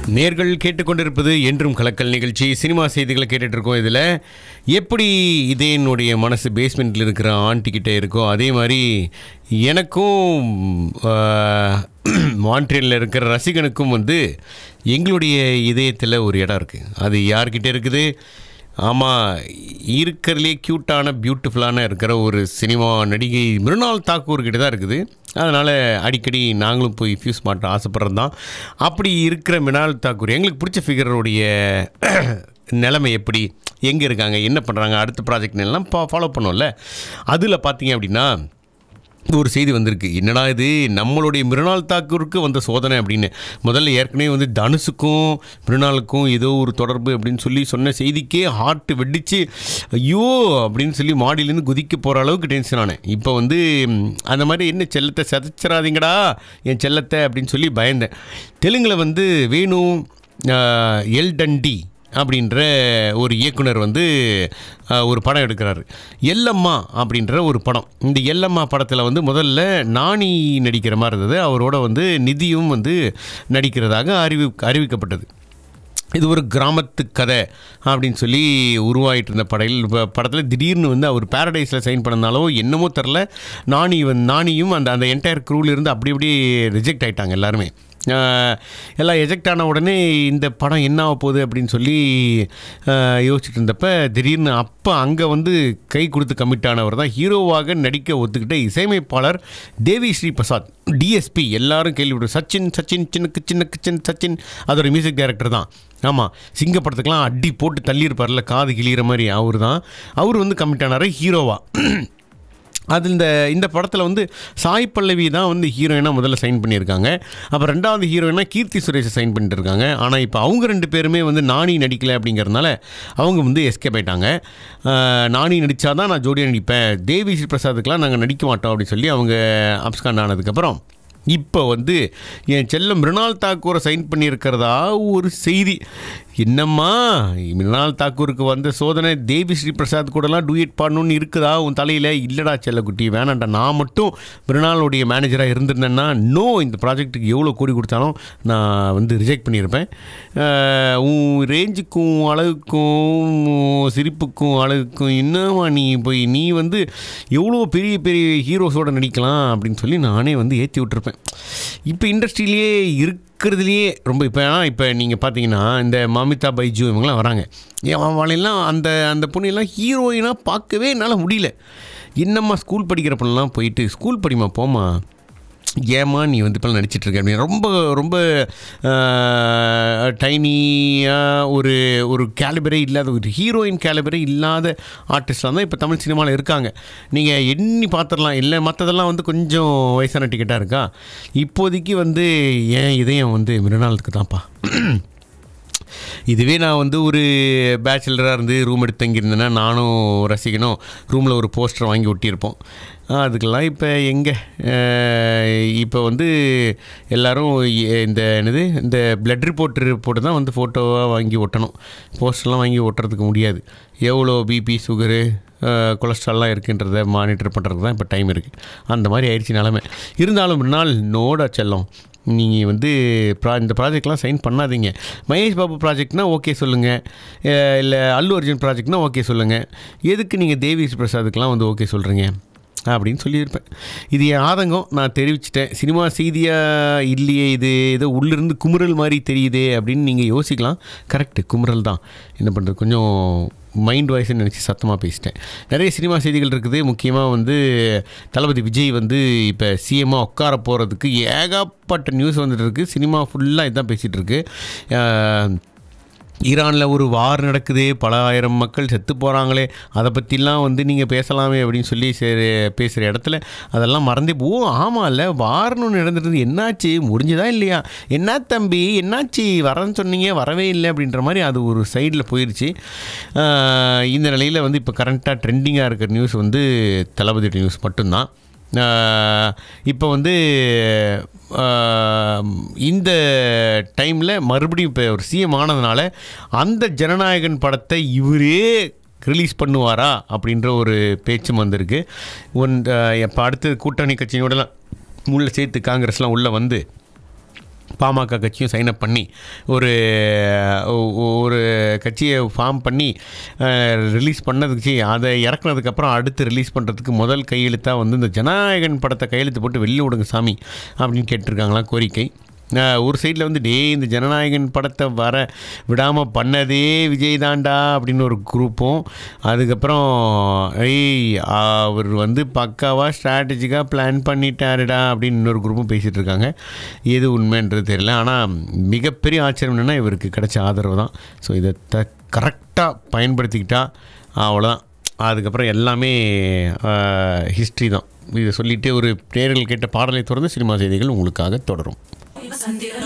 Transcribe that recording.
நேர்கள் கேட்டுக்கொண்டிருப்பது என்றும் கலக்கல் நிகழ்ச்சி சினிமா செய்திகளை கேட்டுட்டு இருக்கோம் இதில் எப்படி இதே என்னுடைய மனசு பேஸ்மெண்ட்டில் இருக்கிற ஆண்டி கிட்டே இருக்கோ அதே மாதிரி எனக்கும் மான்ட்ரியலில் இருக்கிற ரசிகனுக்கும் வந்து எங்களுடைய இதயத்தில் ஒரு இடம் இருக்குது அது யார்கிட்ட இருக்குது ஆமாம் இருக்கிறதுலே க்யூட்டான பியூட்டிஃபுல்லான இருக்கிற ஒரு சினிமா நடிகை மிருணால் தாக்கூர் கிட்ட தான் இருக்குது அதனால் அடிக்கடி நாங்களும் போய் ஃபியூஸ் மாட்ட ஆசைப்படுறது தான் அப்படி இருக்கிற மிருணால் தாக்கூர் எங்களுக்கு பிடிச்ச ஃபிகருடைய நிலைமை எப்படி எங்கே இருக்காங்க என்ன பண்ணுறாங்க அடுத்த ப்ராஜெக்ட் எல்லாம் ஃபாலோ பண்ணோம்ல அதில் பார்த்தீங்க அப்படின்னா ஒரு செய்தி வந்திருக்கு என்னடா இது நம்மளுடைய மிருணால் தாக்கூருக்கு வந்த சோதனை அப்படின்னு முதல்ல ஏற்கனவே வந்து தனுஷுக்கும் மிருணாலுக்கும் ஏதோ ஒரு தொடர்பு அப்படின்னு சொல்லி சொன்ன செய்திக்கே ஹார்ட் வெடிச்சு ஐயோ அப்படின்னு சொல்லி மாடியிலேருந்து குதிக்க போகிற அளவுக்கு டென்ஷன் ஆனேன் இப்போ வந்து ம், அந்த மாதிரி என்ன செல்லத்தை சதைச்சிடாதீங்கடா என் செல்லத்தை அப்படின்னு சொல்லி பயந்தேன் தெலுங்கில் வந்து வேணு ஆஹ், எல்டண்டி அப்படின்ற ஒரு இயக்குனர் வந்து அஹ், ஒரு படம் எடுக்கிறாரு எல்லம்மா அப்படின்ற ஒரு படம் இந்த எல்லம்மா படத்தில் வந்து முதல்ல நாணி நடிக்கிற மாதிரி இருந்தது அவரோட வந்து நிதியும் வந்து நடிக்கிறதாக அறிவி அறிவிக்கப்பட்டது இது ஒரு கிராமத்து கதை அப்படின்னு சொல்லி உருவாகிட்டு இருந்த படையில் இப்போ படத்தில் திடீர்னு வந்து அவர் பேரடைஸில் சைன் பண்ணனாலோ என்னமோ தெரில நாணி வந்து நாணியும் அந்த அந்த என்டையர் இருந்து அப்படி அப்படி ரிஜெக்ட் ஆயிட்டாங்க எல்லாருமே ஆஹ், எல்லாம் எஜெக்ட் ஆன உடனே இந்த படம் என்ன ஆக போகுது அப்படின்னு சொல்லி ஆஹ், யோசிச்சுட்டு இருந்தப்ப திடீர்னு அப்போ அங்கே வந்து கை கொடுத்து கமிட் ஆனவர் தான் ஹீரோவாக நடிக்க ஒத்துக்கிட்ட இசையமைப்பாளர் தேவி ஸ்ரீ பிரசாத் டிஎஸ்பி எல்லாரும் கேள்விப்படும் சச்சின் சச்சின் சின்னக்கு சின்னக்கு சின் சச்சின் அதோட மியூசிக் டைரக்டர் தான் ஆமாம் சிங்க படத்துக்கெலாம் அடி போட்டு தள்ளியிருப்பார்ல காது கிளியிற மாதிரி அவர் தான் அவர் வந்து கமிட் ஆனார் ஹீரோவாக அது இந்த இந்த படத்தில் வந்து சாய் பல்லவி தான் வந்து ஹீரோயினாக முதல்ல சைன் பண்ணியிருக்காங்க அப்புறம் ரெண்டாவது ஹீரோயினாக கீர்த்தி சுரேஷை சைன் பண்ணிட்டு இருக்காங்க ஆனால் இப்போ அவங்க ரெண்டு பேருமே வந்து நானி நடிக்கலை அப்படிங்கிறதுனால அவங்க வந்து எஸ்கேப் ஆயிட்டாங்க ஆஹ், நானி நடித்தா தான் நான் ஜோடியாக நடிப்பேன் தேவி ஸ்ரீ பிரசாத்துக்கெலாம் நாங்கள் நடிக்க மாட்டோம் அப்படின்னு சொல்லி அவங்க அப்ஸ்காண்ட் ஆனதுக்கப்புறம் இப்போ வந்து என் செல்லம் மிருணால் தாக்கூரை சைன் பண்ணியிருக்கிறதா ஒரு செய்தி என்னம்மா மிருணால் தாக்கூருக்கு வந்த சோதனை தேவி ஸ்ரீ பிரசாத் கூடலாம் டூயட் பாடணும்னு இருக்குதா உன் தலையில் இல்லைடா செல்லக்குட்டி வேணாண்டா நான் மட்டும் மிருணாலுடைய மேனேஜராக இருந்திருந்தேன்னா நோ இந்த ப்ராஜெக்ட்டுக்கு எவ்வளோ கோடி கொடுத்தாலும் நான் வந்து ரிஜெக்ட் பண்ணியிருப்பேன் ஆஹ், உன் ரேஞ்சுக்கும் அழகுக்கும் உன் சிரிப்புக்கும் அழகுக்கும் என்னம்மா நீ போய் நீ வந்து எவ்வளோ பெரிய பெரிய ஹீரோஸோட நடிக்கலாம் அப்படின்னு சொல்லி நானே வந்து ஏற்றி விட்டுருப்பேன் இப்போ இண்டஸ்ட்ரியிலேயே இருக்கிறதுலையே ரொம்ப இப்போ ஏன்னா இப்போ நீங்கள் பார்த்தீங்கன்னா இந்த மமிதா பைஜு இவங்கெல்லாம் வராங்க ஏன் அவளெல்லாம் அந்த அந்த பொண்ணையெல்லாம் ஹீரோயினாக பார்க்கவே என்னால் முடியல என்னம்மா ஸ்கூல் படிக்கிற பொண்ணெல்லாம் போயிட்டு ஸ்கூல் படிமா போமா ஏம்மா நீ வந்து இப்போ நடிச்சிட்டு இருக்க அப்படின்னு ரொம்ப ரொம்ப டைனியாக ஒரு ஒரு கேலிபரே இல்லாத ஒரு ஹீரோயின் கேலிபரே இல்லாத ஆர்டிஸ்ட்லாம் தான் இப்போ தமிழ் சினிமாவில் இருக்காங்க நீங்கள் எண்ணி பார்த்துடலாம் இல்லை மற்றதெல்லாம் வந்து கொஞ்சம் வயசான டிக்கெட்டாக இருக்கா இப்போதைக்கு வந்து ஏன் இதயம் வந்து மிருநாளுக்கு தான்ப்பா இதுவே நான் வந்து ஒரு பேச்சுலராக இருந்து ரூம் எடுத்து தங்கியிருந்தேன்னா நானும் ரசிக்கணும் ரூமில் ஒரு போஸ்டர் வாங்கி ஒட்டியிருப்போம் ஆஹ் அதுக்கெல்லாம் இப்போ எங்கே இப்போ வந்து எல்லாரும் எ- இந்த என்னது இந்த பிளட் ரிப்போர்ட் ரிப்போர்ட்டு தான் வந்து ஃபோட்டோவாக வாங்கி ஒட்டணும் போஸ்டர்லாம் வாங்கி ஒட்டுறதுக்கு முடியாது எவ்வளோ பிபி சுகரு கொலஸ்ட்ரால்லாம் இருக்குன்றத மானிட்டர் பண்ணுறதுக்கு தான் இப்போ டைம் இருக்குது அந்த மாதிரி ஆயிடுச்சு நிலமை இருந்தாலும் ஒரு நாள் நோடா செல்லம் நீங்கள் வந்து ப்ரா இந்த ப்ராஜெக்ட்லாம் சைன் பண்ணாதீங்க மகேஷ் பாபு ப்ராஜெக்ட்னா ஓகே சொல்லுங்கள் இல்லை அல்லு அர்ஜுன் ப்ராஜெக்ட்னா ஓகே சொல்லுங்கள் எதுக்கு நீங்கள் தேவி பிரசாத்துக்கெலாம் வந்து ஓகே சொல்கிறீங்க அப்படின்னு சொல்லியிருப்பேன் இது என் ஆதங்கம் நான் தெரிவிச்சிட்டேன் சினிமா செய்தியாக இல்லையே இது ஏதோ உள்ளிருந்து குமுறல் மாதிரி தெரியுதே அப்படின்னு நீங்கள் யோசிக்கலாம் கரெக்டு குமுறல் தான் என்ன பண்ணுறது கொஞ்சம் மைண்ட் வாய்ஸ்னு நினச்சி சத்தமாக பேசிட்டேன் நிறைய சினிமா செய்திகள் இருக்குது முக்கியமாக வந்து தளபதி விஜய் வந்து இப்போ சிஎம்மாக உட்கார போகிறதுக்கு ஏகப்பட்ட நியூஸ் வந்துட்டு இருக்கு சினிமா ஃபுல்லாக இதான் பேசிகிட்டு இருக்கு அஹ், ஈரானில் ஒரு வார் நடக்குது பல ஆயிரம் மக்கள் செத்து போகிறாங்களே அதை பற்றிலாம் வந்து நீங்கள் பேசலாமே அப்படின்னு சொல்லி சரி பேசுகிற இடத்துல அதெல்லாம் மறந்தே ஓ ஆமாம் இல்லை வார்னு ஒன்று நடந்துட்டு என்னாச்சு முடிஞ்சுதா இல்லையா என்ன தம்பி என்னாச்சு வரேன்னு சொன்னீங்க வரவே இல்லை அப்படின்ற மாதிரி அது ஒரு சைடில் போயிடுச்சு ஆஹ் இந்த நிலையில் வந்து இப்போ கரண்ட்டாக ட்ரெண்டிங்காக இருக்கிற நியூஸ் வந்து தளபதி நியூஸ் மட்டும்தான் ஆஹ் இப்போ வந்து ஆஹ் இந்த டைமில் மறுபடியும் இப்போ ஒரு சிஎம் ஆனதுனால அந்த ஜனநாயகன் படத்தை இவரே ரிலீஸ் பண்ணுவாரா அப்படின்ற ஒரு பேச்சும் வந்திருக்கு ஒன் இப்போ அடுத்து கூட்டணி கட்சியோடலாம் உள்ளே சேர்த்து காங்கிரஸ்லாம் உள்ளே வந்து பாமக கட்சியும் சைன் அப் பண்ணி ஒரு ஒ- ஒரு கட்சியை ஃபார்ம் பண்ணி ரிலீஸ் பண்ணதுக்கு அதை இறக்குனதுக்கப்புறம் அடுத்து ரிலீஸ் பண்ணுறதுக்கு முதல் கையெழுத்தாக வந்து இந்த ஜனநாயகன் படத்தை கையெழுத்து போட்டு வெளில விடுங்க சாமி அப்படின்னு கேட்டிருக்காங்களாம் கோரிக்கை அஹ் ஒரு சைடில் வந்து டே இந்த ஜனநாயகன் படத்தை வர விடாமல் பண்ணதே விஜய் தாண்டா அப்படின்னு ஒரு குரூப்பும் அதுக்கப்புறம் ஏய் அவர் வந்து பக்காவாக ஸ்ட்ராட்டஜிக்காக பிளான் பண்ணிட்டாருடா அப்படின்னு இன்னொரு குரூப்பும் பேசிகிட்டு இருக்காங்க எது உண்மைன்றது தெரியல ஆனால் மிகப்பெரிய ஆச்சரியம் என்னென்னா இவருக்கு கிடைச்ச ஆதரவு தான் ஸோ இதை த கரெக்டாக பயன்படுத்திக்கிட்டா அவ்வளோதான் அதுக்கப்புறம் எல்லாமே ஹிஸ்ட்ரி தான் இதை சொல்லிட்டு ஒரு நேர்கள் கேட்ட பாடலை தொடர்ந்து சினிமா செய்திகள் உங்களுக்காக தொடரும் சந்திரன்